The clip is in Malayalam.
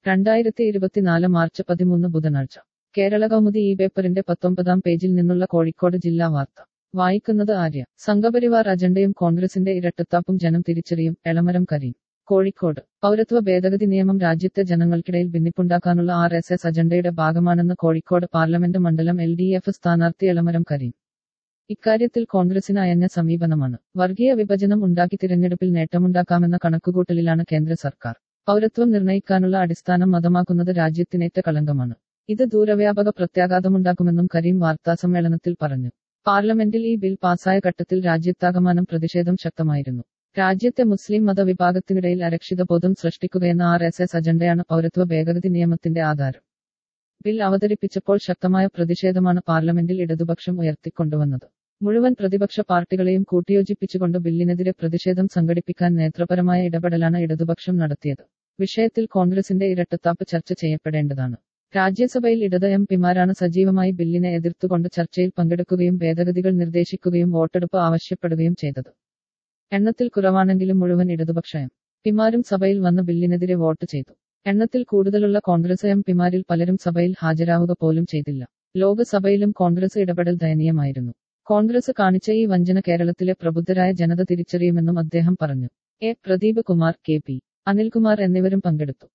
രണ്ടായിരത്തി ഇരുപത്തിനാല് മാർച്ച് പതിമൂന്ന് ബുധനാഴ്ച കേരള കൗമുദി ഈ പേപ്പറിന്റെ പത്തൊമ്പതാം പേജിൽ നിന്നുള്ള കോഴിക്കോട് ജില്ലാ വാർത്ത വായിക്കുന്നത് ആര്യ സംഘപരിവാർ അജണ്ടയും കോൺഗ്രസിന്റെ ഇരട്ടത്താപ്പും ജനം തിരിച്ചറിയും എളമരം കരീം കോഴിക്കോട് പൗരത്വ ഭേദഗതി നിയമം രാജ്യത്തെ ജനങ്ങൾക്കിടയിൽ ഭിന്നിപ്പുണ്ടാക്കാനുള്ള ആർ എസ് എസ് അജണ്ടയുടെ ഭാഗമാണെന്ന് കോഴിക്കോട് പാർലമെന്റ് മണ്ഡലം എൽ ഡി എഫ് സ്ഥാനാർത്ഥി എളമരം കരീം ഇക്കാര്യത്തിൽ കോൺഗ്രസിന് അയഞ്ഞ സമീപനമാണ് വർഗീയ വിഭജനം ഉണ്ടാക്കി തിരഞ്ഞെടുപ്പിൽ നേട്ടമുണ്ടാക്കാമെന്ന കണക്കുകൂട്ടലിലാണ് കേന്ദ്ര സർക്കാർ പൗരത്വം നിർണയിക്കാനുള്ള അടിസ്ഥാനം മതമാക്കുന്നത് രാജ്യത്തിനേറ്റ കളങ്കമാണ് ഇത് ദൂരവ്യാപക പ്രത്യാഘാതമുണ്ടാക്കുമെന്നും കരീം വാർത്താസമ്മേളനത്തിൽ പറഞ്ഞു പാർലമെന്റിൽ ഈ ബിൽ പാസായ ഘട്ടത്തിൽ രാജ്യത്താകമാനം പ്രതിഷേധം ശക്തമായിരുന്നു രാജ്യത്തെ മുസ്ലിം മതവിഭാഗത്തിനിടയിൽ അരക്ഷിതബോധം സൃഷ്ടിക്കുകയെന്ന ആർ എസ് എസ് അജണ്ടയാണ് പൗരത്വ ഭേദഗതി നിയമത്തിന്റെ ആധാരം ബിൽ അവതരിപ്പിച്ചപ്പോൾ ശക്തമായ പ്രതിഷേധമാണ് പാർലമെന്റിൽ ഇടതുപക്ഷം ഉയർത്തിക്കൊണ്ടുവന്നത് മുഴുവൻ പ്രതിപക്ഷ പാർട്ടികളെയും കൂട്ടിയോജിപ്പിച്ചുകൊണ്ട് ബില്ലിനെതിരെ പ്രതിഷേധം സംഘടിപ്പിക്കാൻ നേത്രപരമായ ഇടപെടലാണ് ഇടതുപക്ഷം നടത്തിയത് വിഷയത്തിൽ കോൺഗ്രസിന്റെ ഇരട്ടത്താപ്പ് ചർച്ച ചെയ്യപ്പെടേണ്ടതാണ് രാജ്യസഭയിൽ ഇടത് എം പിമാരാണ് സജീവമായി ബില്ലിനെ എതിർത്തുകൊണ്ട് ചർച്ചയിൽ പങ്കെടുക്കുകയും ഭേദഗതികൾ നിർദ്ദേശിക്കുകയും വോട്ടെടുപ്പ് ആവശ്യപ്പെടുകയും ചെയ്തത് എണ്ണത്തിൽ കുറവാണെങ്കിലും മുഴുവൻ ഇടതുപക്ഷ എം പിമാരും സഭയിൽ വന്ന് ബില്ലിനെതിരെ വോട്ട് ചെയ്തു എണ്ണത്തിൽ കൂടുതലുള്ള കോൺഗ്രസ് എം പിമാരിൽ പലരും സഭയിൽ ഹാജരാവുക പോലും ചെയ്തില്ല ലോക്സഭയിലും കോൺഗ്രസ് ഇടപെടൽ ദയനീയമായിരുന്നു കോൺഗ്രസ് കാണിച്ച ഈ വഞ്ചന കേരളത്തിലെ പ്രബുദ്ധരായ ജനത തിരിച്ചറിയുമെന്നും അദ്ദേഹം പറഞ്ഞു A Pradeep Kumar K P Anilkumar എന്നിവരും പങ്കെടുത്തു